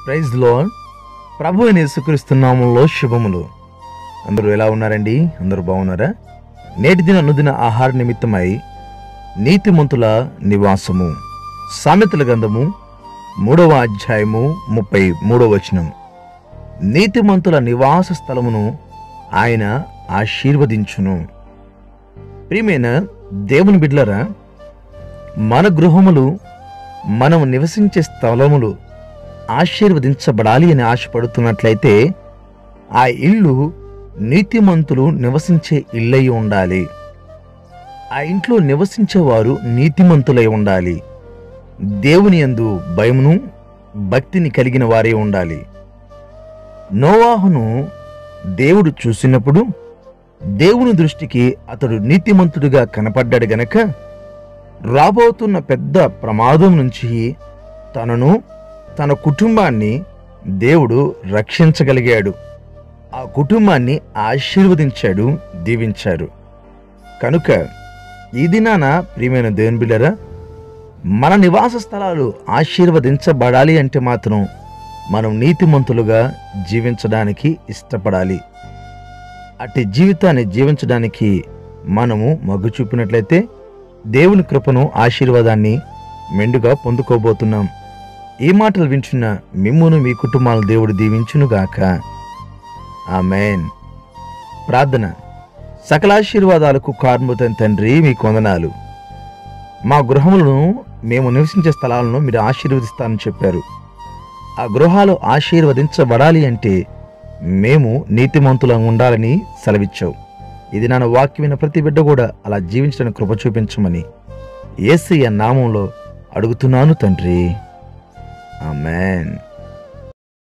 praise లో ప్రభు అయిన యేసుక్రీస్తునామంలో శుభములు అందరూ ఎలా ఉన్నారండి అందరూ బాగున్నారా నేటి దిన అనుదిన ఆహార నిమిత్తమై నీతిమంతుల నివాసము సామెతల గంధము మూడవ అధ్యాయము ముప్పై మూడవ వచనం నీతిమంతుల నివాస స్థలమును ఆయన ఆశీర్వదించును ప్రియమైన దేవుని బిడ్లరా మన గృహములు మనం నివసించే స్థలములు ఆశీర్వదించబడాలి అని ఆశపడుతున్నట్లయితే ఆ ఇల్లు నీతిమంతులు నివసించే ఇల్లై ఉండాలి ఆ ఇంట్లో నివసించేవారు నీతిమంతులై ఉండాలి దేవుని యందు భయమును భక్తిని కలిగిన వారే ఉండాలి నోవాహును దేవుడు చూసినప్పుడు దేవుని దృష్టికి అతడు నీతిమంతుడిగా కనపడ్డాడు గనక రాబోతున్న పెద్ద ప్రమాదం నుంచి తనను తన కుటుంబాన్ని దేవుడు రక్షించగలిగాడు ఆ కుటుంబాన్ని ఆశీర్వదించాడు దీవించాడు కనుక ఈ దినాన ప్రియమైన దేవుని బిడ్డరా మన నివాస స్థలాలు ఆశీర్వదించబడాలి అంటే మాత్రం మనం నీతిమంతులుగా జీవించడానికి ఇష్టపడాలి అట్టి జీవితాన్ని జీవించడానికి మనము మగ్గు చూపినట్లయితే దేవుని కృపను ఆశీర్వాదాన్ని మెండుగా పొందుకోబోతున్నాం ఈ మాటలు వింటున్న మిమ్మును మీ కుటుంబాలను దేవుడు దీవించునుగాక ఆమెన్ ప్రార్థన సకలాశీర్వాదాలకు కారణమవుతున్న తండ్రి మీ కొందనాలు మా గృహములను మేము నివసించే స్థలాలను మీరు ఆశీర్వదిస్తారని చెప్పారు ఆ గృహాలు ఆశీర్వదించబడాలి అంటే మేము నీతిమంతులంగా ఉండాలని సెలవిచ్చావు ఇది నా వాక్యమైన ప్రతి బిడ్డ కూడా అలా జీవించడానికి కృప చూపించమని ఏసయ్య నామంలో అడుగుతున్నాను తండ్రి ఆమెన్